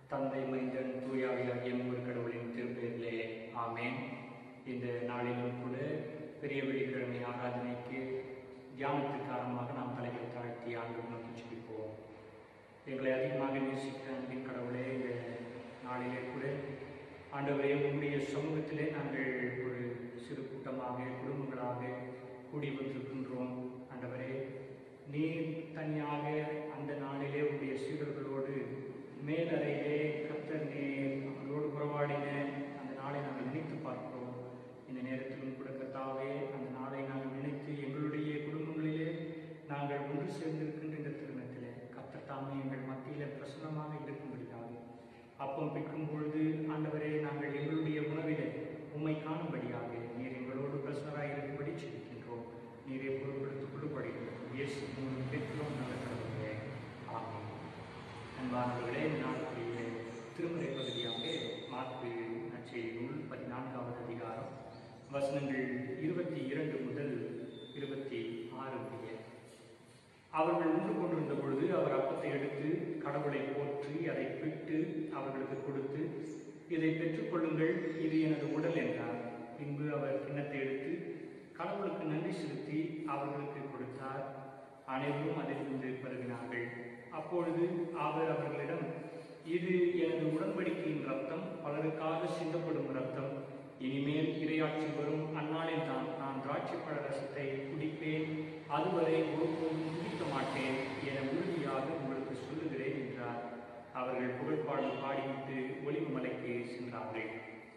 தந்தை மைந்தன் தூயாவியாகிய மூவர் கடவுளின் திருப்பெயரிலே ஆமேன் இந்த நாளிலும் கூட பெரிய வெள்ளிக்கிழமை ஆராதனைக்கு தியானத்துக்கு காரணமாக நாம் தலைகள் தாழ்த்தி ஆண்டு நோக்கி ஜெபிப்போம் எங்களை அதிகமாக நேசிக்கிற அன்பின் கடவுளே இந்த நாளிலே கூட ஆண்டவரே உங்களுடைய சமூகத்திலே நாங்கள் ஒரு சிறு கூட்டமாக குடும்பங்களாக கூடி வந்திருக்கின்றோம் ஆண்டவரே நீர் தனியாக அந்த நாளிலே உங்களுடைய சீடர்களோடு மேலறையிலே கர்த்தர் நீர் அவர்களோடு உறவாடின அந்த நாளை நாங்கள் நினைத்து பார்க்கிறோம் இந்த நேரத்திலும் கூட கர்த்தாவே அந்த நாளை நாங்கள் நினைத்து எங்களுடைய குடும்பங்களிலே நாங்கள் ஒன்று சேர்ந்திருக்கின்ற இந்த தருணத்திலே கர்த்தர் தாமே எங்கள் மத்தியிலே பிரசன்னமாக இருக்கும்படியாக அப்பம் பிற்கும் பொழுது ஆண்டவரே நாங்கள் எங்களுடைய உணவிலே உம்மை காணும்படியாக நீர் எங்களோடு பிரசனராக இருக்கும்படி செலுக்கின்றோம் நீரை பொருட்படுத்திக் கொள்ளும்படியும் இயேசு மூலம் பெற்றோம் நல்ல கடவுளே ஆமாம் அன்பானவர்களே இந்த நாளுக்குரிய திருமுறை பகுதியாக மாற்கு நற்செய்தி நூல் பதினான்காவது அதிகாரம் வசனங்கள் இருபத்தி இரண்டு முதல் இருபத்தி ஆறு முடிய அவர்கள் உண்டு கொண்டிருந்த பொழுது அவர் அப்பத்தை எடுத்து கடவுளை போற்றி அதை பிட்டு அவர்களுக்கு கொடுத்து இதை பெற்றுக்கொள்ளுங்கள் இது எனது உடல் என்றார் பின்பு அவர் கிண்ணத்தை எடுத்து கடவுளுக்கு நன்றி செலுத்தி அவர்களுக்கு கொடுத்தார் அனைவரும் அதிலிருந்து பருகினார்கள் அப்பொழுது அவர் அவர்களிடம் இது எனது உடன்படிக்கையின் ரத்தம் பலருக்காக சிந்தப்படும் ரத்தம் இனிமேல் இரையாட்சி வரும் அந்நாளில் தான் நான் திராட்சை பழ ரசத்தை குடிப்பேன் அதுவரை ஒருபோதும் குடிக்க மாட்டேன் என உறுதியாக உங்களுக்கு சொல்லுகிறேன் என்றார் அவர்கள் புகழ்பாடு பாடிவிட்டு ஒளிவு மலைக்கு சென்றார்கள்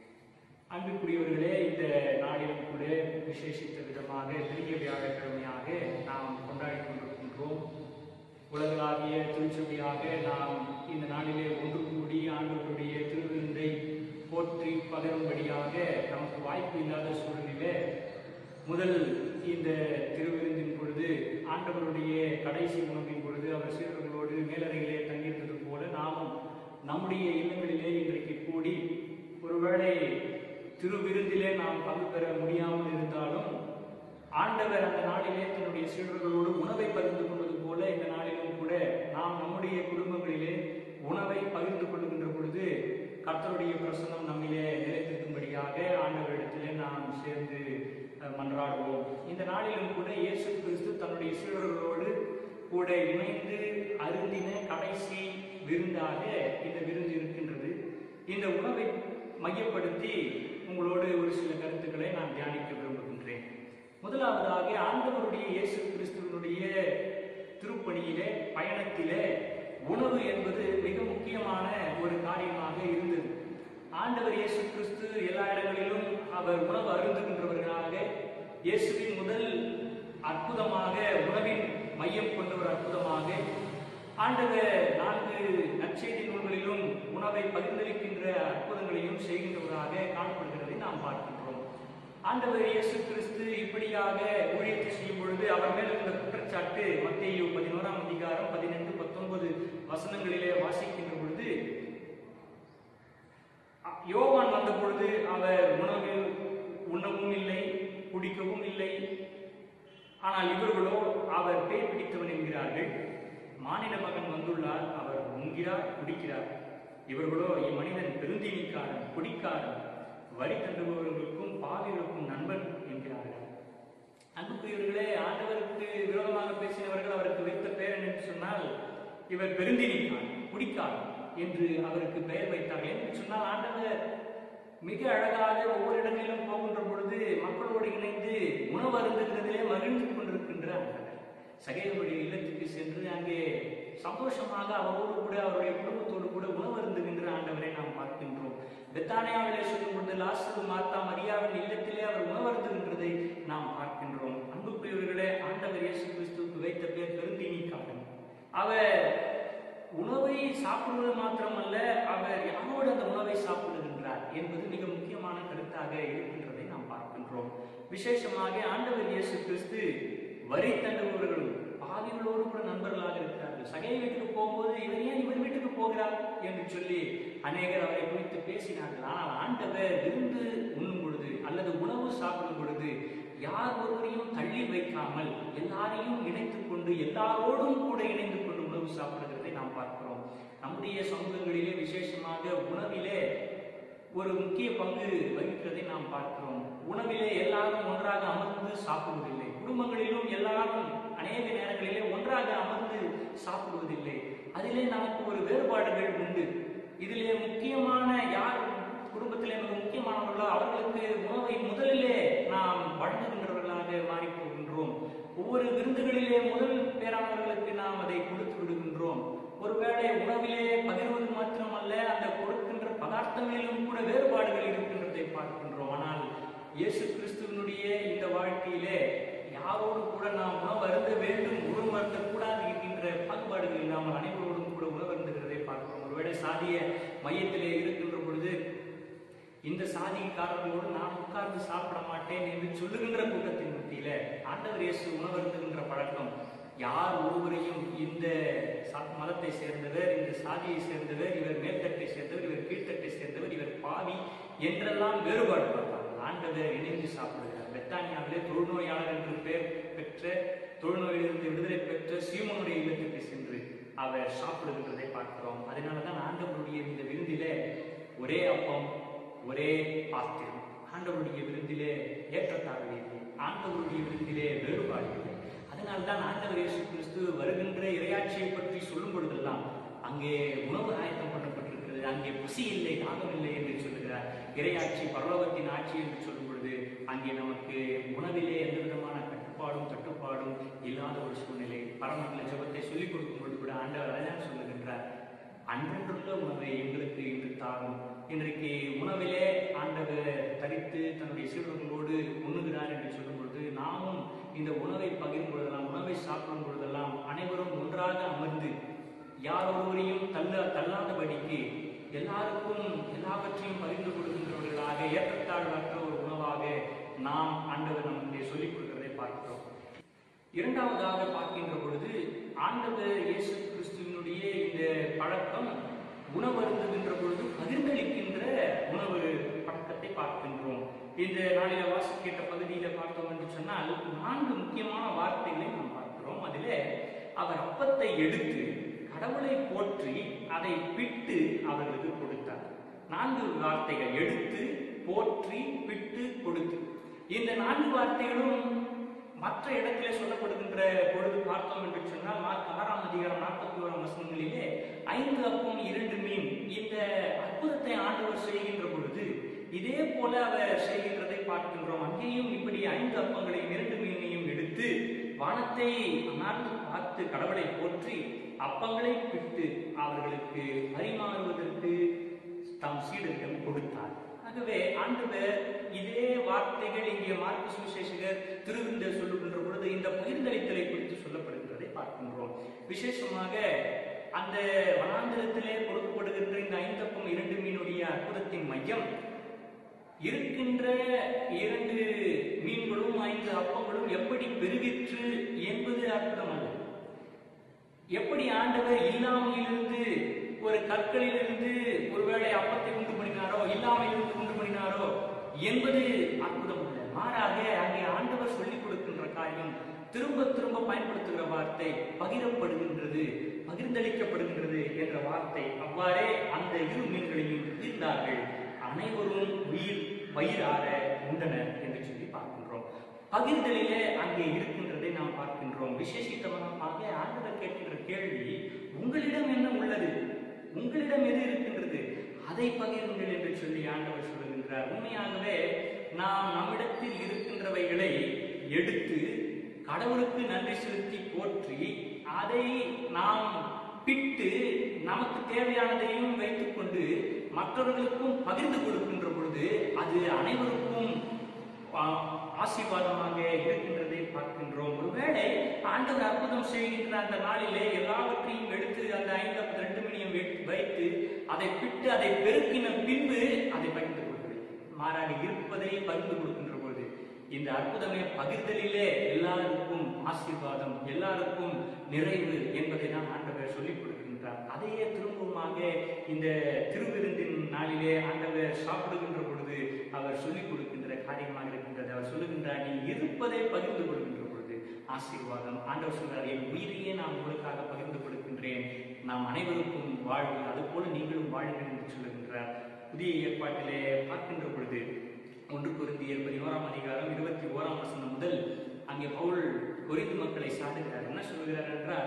அன்புக்குரியவர்களே இந்த நாளிலும் கூட விசேஷித்த விதமாக பெரிய வியாழக்கிழமையாக நாம் கொண்டாடி கொண்டிருக்கின்றோம் உலகளாவிய திருச்சபையாக நாம் இந்த நாளிலே ஒன்று கூடி ஆண்டவருடைய திருவிருந்தை போற்றி பகரும்படியாக நமக்கு வாய்ப்பு இல்லாத சூழ்நிலையிலே முதல் இந்த திருவிருந்தின் பொழுது ஆண்டவருடைய கடைசி உணவின் பொழுது அவர் சீடர்களோடு மேலறையிலே தங்கியிருந்தது போல நாமும் நம்முடைய இல்லங்களிலே இன்றைக்கு கூடி ஒருவேளை திருவிருந்திலே நாம் பங்கு பெற முடியாமல் இருந்தாலும் ஆண்டவர் அந்த நாளிலே தன்னுடைய சீடர்களோடு உணவை பகிர்ந்து கொண்டது போல இந்த நாளிலும் கூட நாம் நம்முடைய குடும்பங்களிலே உணவை பகிர்ந்து கொள்கின்ற பொழுது கர்த்தருடைய பிரசனம் நம்மிலே நிலைத்திருக்கும்படியாக ஆண்டவரிடத்திலே நாம் சேர்ந்து அஹ், மன்றாடுவோம் இந்த நாளிலும் கூட இயேசு கிறிஸ்து தன்னுடைய சீடர்களோடு கூட இணைந்து அருந்தின கடைசி விருந்தாக இந்த விருந்து இருக்கின்றது இந்த உணவை மையப்படுத்தி உங்களோடு ஒரு சில கருத்துக்களை நான் தியானிக்க விரும்புகின்றேன் முதலாவதாக ஆண்டவருடைய இயேசு கிறிஸ்துவனுடைய திருப்பணியிலே பயணத்திலே உணவு என்பது மிக முக்கியமான ஒரு காரியமாக இருந்தது ஆண்டவர் இயேசு கிறிஸ்து எல்லா இடங்களிலும் அவர் உணவு அருந்துகின்றவர்களாக இயேசுவின் முதல் அற்புதமாக உணவின் மையம் கொண்ட ஒரு அற்புதமாக ஆண்டவர் நான்கு நற்செய்தி நூல்களிலும் உணவை பகிர்ந்தளிக்கின்ற அற்புதங்களையும் செய்கின்றவராக காணப்படுகிறதை நாம் பார்க்கின்றோம் ஆண்டவர் இயேசு கிறிஸ்து இப்படியாக ஊழியத்தை செய்யும் பொழுது அவர் மேல் இருந்த குற்றச்சாட்டு மத்தேயு பதினோராம் அதிகாரம் பதினெட்டு பத்தொன்பது வசனங்களிலே வாசிக்கின்ற பொழுது அ- யோவான் வந்த பொழுது அவர் உணவு உண்ணவும் இல்லை குடிக்கவும் இல்லை ஆனால் இவர்களோ அவர் பேய் பிடித்தவன் என்கிறார்கள் மானிட மகன் வந்துள்ளார் அவர் உண்கிறார் குடிக்கிறார் இவர்களோ இம்மனிதன் பெருந்தீனிக்காரன் குடிக்காரன் வரி தண்டுபவர்களுக்கும் பாவிகளுக்கும் நண்பன் என்கிறார்கள் அன்புக்குரியவர்களே ஆண்டவருக்கு விரோதமாக பேசினவர்கள் அவருக்கு வைத்த பெயர் என்று சொன்னால் இவர் பெருந்தினிக்கான் குடிக்காரன் என்று அவருக்கு பெயர் வைத்தார்கள் என்று சொன்னால் ஆண்டவர் மிக அழகாக ஒவ்வொரு இடங்களிலும் போகின்ற பொழுது மக்களோடு இணைந்து உணவு அருந்துகிறதிலே மகிழ்ந்து கொண்டிருக்கின்ற ஆண்டவர் சகைவருடைய இல்லத்துக்கு சென்று அங்கே சந்தோஷமாக அவரோடு கூட அவருடைய குடும்பத்தோடு கூட உணவு அருந்துகின்ற ஆண்டவரை நாம் பார்க்கின்றோம் பெத்தானியாவிலே சொல்லும் பொழுது லாஸ்து மார்த்தா மரியாவின் இல்லத்திலே அவர் உணவு அருந்துகின்றதை நாம் பார்க்கின்றோம் அன்புக்குரியவர்களே ஆண்டவர் இயேசு கிறிஸ்துவுக்கு வைத்த பேர் பெருந்தீனிக்காரன் அவர் உணவை சாப்பிடுவது மாத்திரமல்ல அவர் யாரோடு அந்த உணவை சாப்பிடுகின்றார் என்பது மிக முக்கியமான கருத்தாக இருக்கின்றதை நாம் பார்க்கின்றோம் விசேஷமாக ஆண்டவர் இயேசு கிறிஸ்து வரி தண்டுபவர்களும் பாவிகளோடு கூட நண்பர்களாக இருக்கிறார்கள் சகை வீட்டுக்கு போகும்போது இவர் ஏன் இவர் வீட்டுக்கு போகிறார் என்று சொல்லி அநேகர் அவரை குறித்து பேசினார்கள் ஆனால் ஆண்டவர் விருந்து உண்ணும் பொழுது அல்லது உணவு சாப்பிடும் பொழுது யார் ஒருவரையும் தள்ளி வைக்காமல் எல்லாரையும் இணைத்துக் கொண்டு எல்லாரோடும் கூட இணைந்து கொண்டு உணவு சாப்பிடுகிறதை நாம் பார்க்கிறோம் நம்முடைய சமூகங்களிலே விசேஷமாக ஒரு முக்கிய பங்கு வகிக்கிறதை நாம் பார்க்கிறோம் உணவிலே எல்லாரும் ஒன்றாக அமர்ந்து சாப்பிடுவதில்லை குடும்பங்களிலும் எல்லாரும் அநேக நேரங்களிலே ஒன்றாக அமர்ந்து சாப்பிடுவதில்லை அதிலே நமக்கு ஒரு வேறுபாடுகள் உண்டு இதிலே முக்கியமான யார் குடும்பத்திலே மிக முக்கியமானவர்களோ அவர்களுக்கு உணவை முதலிலே நாம் வழங்குகின்றவர்களாக மாறிப் போகின்றோம் ஒவ்வொரு விருந்துகளிலே முதல் பேரானவர்களுக்கு நாம் அதை கொடுத்து விடுகின்றோம் ஒருவேளை உணவிலே பகிர்வது மாத்திரமல்ல அந்த கொடுக்கின்ற பதார்த்தங்களிலும் கூட வேறுபாடுகள் இருக்கின்றதை பார்க்கின்றோம் ஆனால் இயேசு கிறிஸ்துவனுடைய இந்த வாழ்க்கையிலே யாரோடு கூட நாம் உணவு அருந்த வேண்டும் உணவு அருந்த கூடாது என்கின்ற பாகுபாடுகள் இல்லாமல் அனைவரோடும் கூட உணவு அருந்துகிறதை பார்க்கிறோம் ஒருவேளை சாதிய மையத்திலே இருக்கின்ற பொழுது இந்த சாதிக்காரர்களோடு நான் உட்கார்ந்து சாப்பிட மாட்டேன் என்று சொல்லுகின்ற கூட்டத்தின் மத்தியில ஆண்டவர் இயேசு உணவருந்துகின்ற பழக்கம் யார் ஒருவரையும் இந்த ச- மதத்தை சேர்ந்தவர் இந்த சாதியை சேர்ந்தவர் இவர் மேல்தட்டை சேர்ந்தவர் இவர் கீழ்த்தட்டை சேர்ந்தவர் இவர் பாவி என்றெல்லாம் வேறுபாடு பார்ப்பார்கள் ஆண்டவர் இணைந்து சாப்பிடுகிறார் பெத்தானியாவிலே தொழுநோயாளர் என்று பெயர் பெற்ற தொழுநோயிலிருந்து விடுதலை பெற்ற சீமனுடைய இல்லத்துக்கு சென்று அவர் சாப்பிடுகின்றதை பார்க்கிறோம் அதனாலதான் ஆண்டவருடைய இந்த விருந்திலே ஒரே அப்பம் ஒரே பாத்திரம் ஆண்டவருடைய விருந்திலே ஏற்றத்தாழ்வு இல்லை ஆண்டவருடைய விருந்திலே வேறுபாடு இல்லை அதனால்தான் ஆண்டவர் இயேசு கிறிஸ்து வருகின்ற இறையாட்சியை பற்றி சொல்லும் பொழுதெல்லாம் அங்கே உணவு ஆயத்தம் பண்ணப்பட்டிருக்கிறது அங்கே பசி இல்லை தாகம் இல்லை என்று சொல்லுகிறார் இறையாட்சி பரலோகத்தின் ஆட்சி என்று சொல்லும் பொழுது அங்கே நமக்கு உணவிலே எந்த விதமான கட்டுப்பாடும் தட்டுப்பாடும் இல்லாத ஒரு சூழ்நிலை பரமண்டல ஜெபத்தை சொல்லிக் கொடுக்கும் பொழுது கூட ஆண்டவர் அதான் சொல்லுகின்றார் அன்றன்றுள்ள உணவை எங்களுக்கு இன்று தாரும் இன்றைக்கு உணவிலே ஆண்டவர் தரித்து தன்னுடைய சீடர்களோடு உண்ணுகிறார் என்று சொல்லும் பொழுது நாமும் இந்த உணவை பகிரும் பொழுதெல்லாம் உணவை சாப்பிடும் பொழுதெல்லாம் அனைவரும் ஒன்றாக அமர்ந்து யார் ஒருவரையும் தள்ள தள்ளாதபடிக்கு எல்லாருக்கும் எல்லாவற்றையும் பகிர்ந்து கொடுக்கின்றவர்களாக ஏற்றத்தாழ்வற்ற ஒரு உணவாக நாம் ஆண்டவர் நமக்கு சொல்லிக் கொடுக்கிறதை பார்க்கிறோம் இரண்டாவதாக பார்க்கின்ற பொழுது ஆண்டவர் இயேசு கிறிஸ்துவினுடைய இந்த பழக்கம் உணவருந்துகின்ற பொழுது பகிர்ந்தளிக்கின்ற உணவு பழக்கத்தை பார்க்கின்றோம் இந்த நாளில வாசிக்கின்ற பகுதியில பார்த்தோம் என்று சொன்னால் நான்கு முக்கியமான வார்த்தைகளை நாம் பார்க்கிறோம் அதிலே அவர் அப்பத்தை எடுத்து கடவுளை போற்றி அதை பிட்டு அவர்களுக்கு கொடுத்தார் நான்கு வார்த்தைகள் எடுத்து போற்றி பிட்டு கொடுத்து இந்த நான்கு வார்த்தைகளும் மற்ற இடத்திலே சொல்லப்படுகின்ற பொழுது பார்த்தோம் என்று சொன்னால் மார்க் ஆறாம் அதிகாரம் நாற்பத்தி ஓராம் வசனங்களிலே ஐந்து அப்பம் இரண்டு மீன் இந்த அற்புதத்தை ஆண்டவர் செய்கின்ற பொழுது இதே போல அவர் செய்கின்றதை பார்க்கின்றோம் அங்கேயும் இப்படி ஐந்து அப்பங்களையும் இரண்டு மீனையும் எடுத்து வானத்தை அமர்ந்து பார்த்து கடவுளை போற்றி அப்பங்களை பிட்டு அவர்களுக்கு பரிமாறுவதற்கு தம் சீடர்கள் கொடுத்தார் ஆகவே ஆண்டவர் இதே வார்த்தைகள் இங்கே மார்க்கு சுவிசேஷகர் திருவிந்த சொல்லுகின்ற பொழுது இந்த பகிர்ந்தளித்தலை குறித்து சொல்லப்படுகிறதை பார்க்கின்றோம் விசேஷமாக அந்த வனாந்திரத்திலே கொடுக்கப்படுகின்ற இந்த ஐந்தப்பம் இரண்டு மீனுடைய அற்புதத்தின் மையம் இருக்கின்ற இரண்டு மீன்களும் ஐந்து அப்பங்களும் எப்படி பெருகிற்று என்பது அற்புதம் அல்ல எப்படி ஆண்டவர் இல்லாமையிலிருந்து ஒரு கற்களிலிருந்து ஒருவேளை அப்பத்தை உண்டு பண்ணினாரோ இல்லாமையிலிருந்து உண்டு பண்ணினாரோ என்பது அற்புதம் அல்ல மாறாக அங்கே ஆண்டவர் சொல்லிக் கொடுக்கின்ற காரியம் திரும்ப திரும்ப பயன்படுத்துகிற வார்த்தை பகிரப்படுகின்றது பகிர்ந்தளிக்கப்படுகின்றது என்ற வார்த்தை அவ்வாறே அந்த இரு மீன்களையும் ஈர்ந்தார்கள் அனைவரும் உயிர் வயிறார உண்டனர் என்று சொல்லி பார்க்கின்றோம் பகிர்தலிலே அங்கே இருக்கின்றதை நாம் பார்க்கின்றோம் விசேஷித்தமாக ஆண்டவர் கேட்கின்ற கேள்வி உங்களிடம் என்ன உள்ளது உங்களிடம் எது இருக்கின்றது அதை பகிருங்கள் என்று சொல்லி ஆண்டவர் சொல்லுகின்றார் உண்மையாகவே நாம் நம்மிடத்தில் இருக்கின்றவைகளை எடுத்து கடவுளுக்கு நன்றி செலுத்தி போற்றி அதை நாம் பிட்டு நமக்கு தேவையானதையும் வைத்துக்கொண்டு மற்றவர்களுக்கும் பகிர்ந்து கொடுக்கின்ற பொழுது அது அனைவருக்கும் ஆ- ஆசீர்வாதமாக இருக்கின்றதை பார்க்கின்றோம் ஒருவேளை ஆண்டவர் அற்புதம் செய்கின்ற அந்த நாளிலே எல்லாவற்றையும் எடுத்து அந்த ஐந்து ரெண்டு மணியும் வைத்து அதை பிட்டு அதை பெருக்கின பின்பு அதை பகிர்ந்து கொடுக்கவில்லை மாறாக இருப்பதை பகிர்ந்து கொடுக்கின்ற பொழுது இந்த அற்புதமே பகிர்தலிலே எல்லாருக்கும் ஆசீர்வாதம் எல்லாருக்கும் நிறைவு என்பதை தான் ஆண்டவர் சொல்லிக் கொடுக்கின்றார் அதையே திரும்பவுமாக இந்த திருவிருந்தின் நாளிலே ஆண்டவர் சாப்பிடுகின்ற பொழுது அவர் சொல்லிக் கொடுக்கின்ற காரியமாக இருக்கின்றது அவர் சொல்லுகின்றார் நீ இருப்பதை பகிர்ந்து கொள்கின்ற பொழுது ஆசீர்வாதம் ஆண்டவர் சொல்றார் என் உயிரையே நான் உங்களுக்காக பகிர்ந்து கொடுக்கின்றேன் நாம் அனைவருக்கும் வாழ்வு அதுபோல நீங்களும் வாழுங்கள் என்று சொல்லுகின்றார் புதிய ஏற்பாட்டிலே பார்க்கின்ற பொழுது ஒன்று குருந்தியர் பதினோராம் அதிகாரம் இருபத்தி ஓராம் வசனம் முதல் அங்கே பவுல் கொரிந்து மக்களை சாடுகிறார் என்ன சொல்கிறார் என்றால்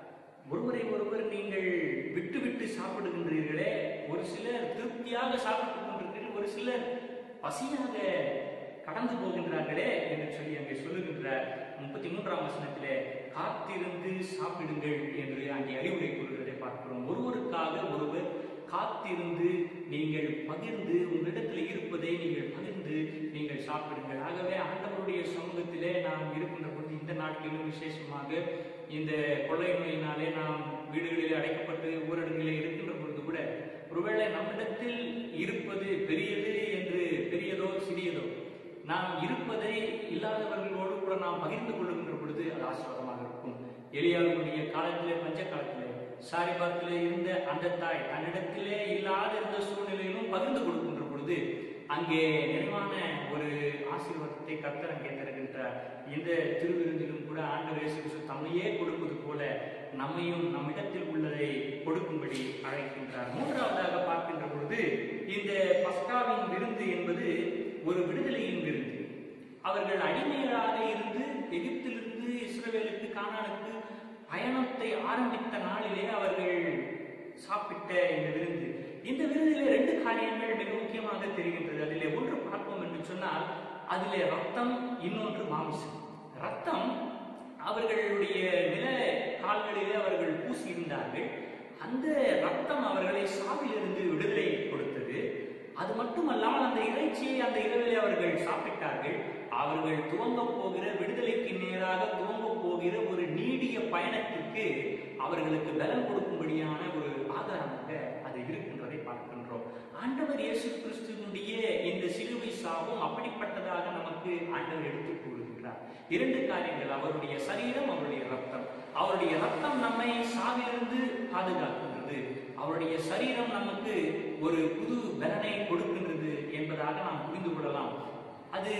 ஒருவரை ஒருவர் நீங்கள் விட்டு விட்டு சாப்பிடுகின்றீர்களே ஒரு சிலர் திருப்தியாக சாப்பிட்டுக் கொண்டிருக்கிறீர்கள் ஒரு சிலர் பசியாக கடந்து போகின்றார்களே என்று சொல்லி அங்கே சொல்லுகின்றார் முப்பத்தி மூன்றாம் வசனத்திலே காத்திருந்து சாப்பிடுங்கள் என்று அங்கே அறிவுரை கூறுகிறதை பார்க்கிறோம் ஒருவருக்காக ஒருவர் காத்திருந்து நீங்கள் பகிர்ந்து உங்களிடத்தில் இருப்பதை நீங்கள் பகிர்ந்து நீங்கள் சாப்பிடுங்கள் ஆகவே ஆண்டவருடைய சமூகத்திலே நாம் இருக்கின்ற பொழுது இந்த நாட்களிலும் விசேஷமாக இந்த கொள்ளை நோயினாலே நாம் வீடுகளில் அடைக்கப்பட்டு ஊரடங்கிலே இருக்கின்ற பொழுது கூட ஒருவேளை நம்மிடத்தில் இருப்பது பெரியது என்று பெரியதோ சிறியதோ நாம் இருப்பதை இல்லாதவர்களோடு கூட நாம் பகிர்ந்து கொள்ளுகின்ற பொழுது அது ஆசீர்வாதமாக இருக்கும் எளியாவுடைய காலத்திலே பஞ்ச காலத்திலே சாரிபாத்திலே இருந்த அந்த தாய் தன்னிடத்திலே இல்லாத இருந்த சூழ்நிலையிலும் பகிர்ந்து கொடுக்கின்ற பொழுது அங்கே நிறைவான ஒரு ஆசீர்வாதத்தை கர்த்தர் அங்கே தருகின்றார் இந்த திருவிருந்திலும் கூட ஆண்டவர் இயேசு கிறிஸ்து தம்மையே கொடுப்பது போல நம்மையும் நம்மிடத்தில் உள்ளதை கொடுக்கும்படி அழைக்கின்றார் மூன்றாவதாக பார்க்கின்ற பொழுது இந்த பஸ்காவின் விருந்து என்பது ஒரு விடுதலையின் விருந்து அவர்கள் அடிமைகளாக இருந்து எகிப்திலிருந்து இஸ்ரவேலுக்கு கானானுக்கு பயணத்தை ஆரம்பித்த நாளிலே அவர்கள் சாப்பிட்ட இந்த விருந்து இந்த விருந்திலே ரெண்டு காரியங்கள் மிக முக்கியமாக தெரிகின்றது அதிலே ஒன்று பார்ப்போம் என்று சொன்னால் அதிலே ரத்தம் இன்னொன்று மாமிசம் ரத்தம் அவர்களுடைய நில கால்களிலே அவர்கள் பூசியிருந்தார்கள் அந்த ரத்தம் அவர்களை சாவிலிருந்து விடுதலை கொடுத்தது அது மட்டுமல்லாமல் அந்த இறைச்சியை அந்த இரவிலே அவர்கள் சாப்பிட்டார்கள் அவர்கள் துவங்க போகிற விடுதலைக்கு நேராக துவங்க போகிற ஒரு நீடிய பயணத்திற்கு அவர்களுக்கு பலம் கொடுக்கும்படியான ஒரு ஆதாரமாக அது இருக்கின்றதை பார்க்கின்றோம் ஆண்டவர் இயேசு கிறிஸ்துவனுடைய இந்த சிலுவை சாவும் அப்படிப்பட்டதாக நமக்கு ஆண்டவர் எடுத்து கூறுகின்றார் இரண்டு காரியங்கள் அவருடைய சரீரம் அவருடைய ரத்தம் அவருடைய ரத்தம் நம்மை சாவிலிருந்து பாதுகாக்கின்றது அவருடைய சரீரம் நமக்கு ஒரு புது பலனை கொடுக்கின்றது என்பதாக நாம் புரிந்து கொள்ளலாம் அது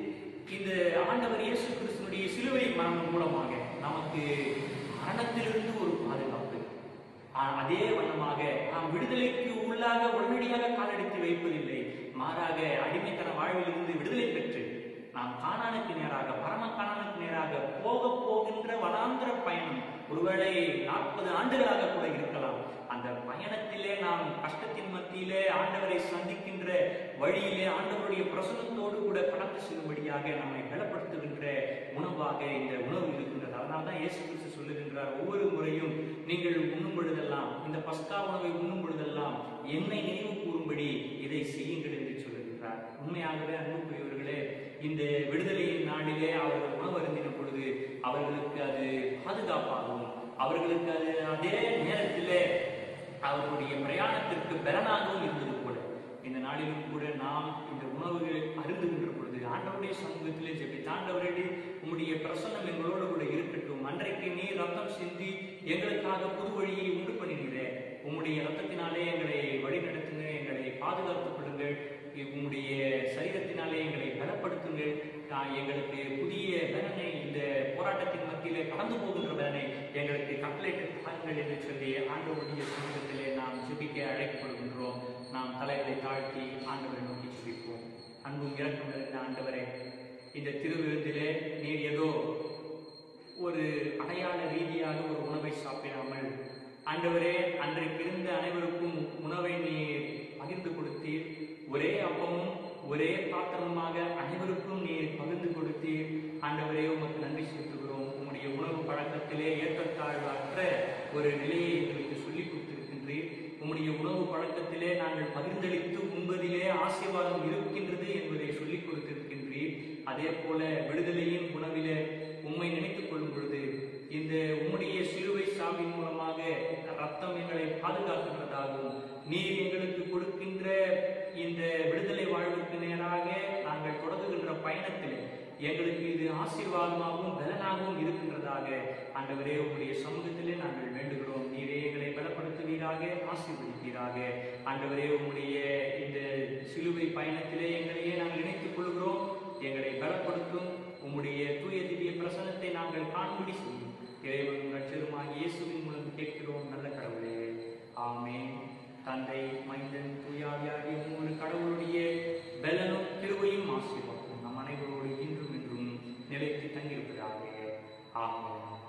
இந்த ஆண்டவர் இயேசு கிறிஸ்துனுடைய சிலுவை மரணம் மூலமாக நமக்கு மரணத்திலிருந்து ஒரு பாதுகாப்பு ஆ- அதே வண்ணமாக நாம் விடுதலைக்கு உள்ளாக உடனடியாக காலெடுத்து வைப்பதில்லை மாறாக அடிமைத்தன வாழ்விலிருந்து விடுதலை பெற்று நாம் காணானுக்கு நேராக பரம காணானுக்கு நேராக போக போகின்ற வனாந்திர பயணம் ஒருவேளை நாற்பது ஆண்டுகளாக கூட இருக்கலாம் அந்த பயணத்திலே நாம் கஷ்டத்தின் மத்தியிலே ஆண்டவரை சந்திக்கின்ற வழியிலே ஆண்டவருடைய பிரசனத்தோடு கூட கடந்து செல்லும்படியாக நம்மை பலப்படுத்துகின்ற உணவாக இந்த உணவு இருக்கின்றது அதனால தான் இயேசு கிறிஸ்து சொல்லுகின்றார் ஒவ்வொரு முறையும் நீங்கள் உண்ணும் பொழுதெல்லாம் இந்த பஸ்கா உணவை உண்ணும் பொழுதெல்லாம் என்னை நினைவு கூறும்படி இதை செய்யுங்கள் என்று சொல்லுகின்றார் உண்மையாகவே அன்புக்குரியவர்களே இந்த விடுதலையின் நாளிலே அவர்கள் உணவு அருந்தின பொழுது அவர்களுக்கு அது பாதுகாப்பாகவும் அவர்களுக்கு அது அதே நேரத்திலே அவர்களுடைய பிரயாணத்திற்கு பலனாகவும் இருந்தது போல இந்த நாளிலும் கூட நாம் இந்த உணவுகளை அருந்துகின்ற பொழுது ஆண்டவருடைய சமூகத்திலே ஜெபித்து ஆண்டவரே உம்முடைய பிரசன்னம் எங்களோடு கூட இருக்கட்டும் அன்றைக்கு நீர் ரத்தம் சிந்தி எங்களுக்காக புது வழியை உண்டு பண்ணினீரே உம்முடைய ரத்தத்தினாலே எங்களை வழிநடத்துங்க எங்களை பாதுகாத்துக் கொள்ளுங்கள் உம்முடைய சரீரத்தினாலே எங்களை பலப்படுத்துங்கள் ஆஹ் எங்களுக்கு புதிய பலனை இந்த போராட்டத்தின் மத்தியிலே கடந்து போகின்ற பலனை எங்களுக்கு கட்டளையிட்டு தாருங்கள் என்று சொல்லி ஆண்டவருடைய சமூகத்திலே நாம் ஜெபிக்க அழைக்கப்படுகின்றோம் நாம் தலைகளை தாழ்த்தி ஆண்டவரை நோக்கி ஜெபிப்போம் அன்பும் இரக்கம் நிறைந்த ஆண்டவரே இந்த திருவிருந்திலே நீர் ஏதோ ஒரு அடையாள ரீதியாக ஒரு உணவை சாப்பிடாமல் ஆண்டவரே அன்றைக்கு இருந்த அனைவருக்கும் உணவை நீர் பகிர்ந்து கொடுத்தீர் ஒரே அப்பமும் ஒரே பாத்திரமுமாக அனைவருக்கும் நீர் பகிர்ந்து கொடுத்தீர் ஆண்டவரே உமக்கு நன்றி செலுத்துகிறோம் உம்முடைய உணவு பழக்கத்திலே ஏற்றத்தாழ்வற்ற ஒரு நிலையை எங்களுக்கு சொல்லிக் கொடுத்திருக்கின்றீர் உம்முடைய உணவு பழக்கத்திலே நாங்கள் பகிர்ந்தளித்து உண்பதிலே ஆசீர்வாதம் இருக்கின்றது என்பதை சொல்லிக் கொடுத்திருக்கின்றீர் அதே போல விடுதலையின் உணவிலே உம்மை நினைத்துக் கொள்ளும் பொழுது இந்த உம்முடைய சிலுவை சாவின் மூலமாக ரத்தம் எங்களை பாதுகாக்கின்றதாகவும் நீர் எங்களுக்கு கொடுக்கின்ற இந்த விடுதலை வாழ்வுக்கு நேராக நாங்கள் தொடங்குகின்ற பயணத்தில் எங்களுக்கு இது ஆசீர்வாதமாகவும் பலனாகவும் இருக்கின்றதாக ஆண்டவரே உங்களுடைய சமூகத்திலே நாங்கள் வேண்டுகிறோம் நீரே எங்களை பலப்படுத்துவீராக ஆசீர்வதிப்பீராக ஆண்டவரே உங்களுடைய இந்த சிலுவை பயணத்திலே எங்களையே நாங்கள் இணைத்துக் கொள்கிறோம் எங்களை பலப்படுத்தும் உம்முடைய தூய திவ்ய பிரசனத்தை நாங்கள் காண்படி செய்யும் இறைவன் ரட்சருமாகிய இயேசுவின் மூலம் கேட்கிறோம் நல்ல கடவுளே ஆமென் தந்தை மைந்தன் தூயாவியாகிய மூணு கடவுளுடைய பலனும் கிருபையும் ஆசீர்வாதம் நம் அனைவரோடு இன்றும் இன்றும் நிலைத்து தங்கியிருப்பதாக ஆமென்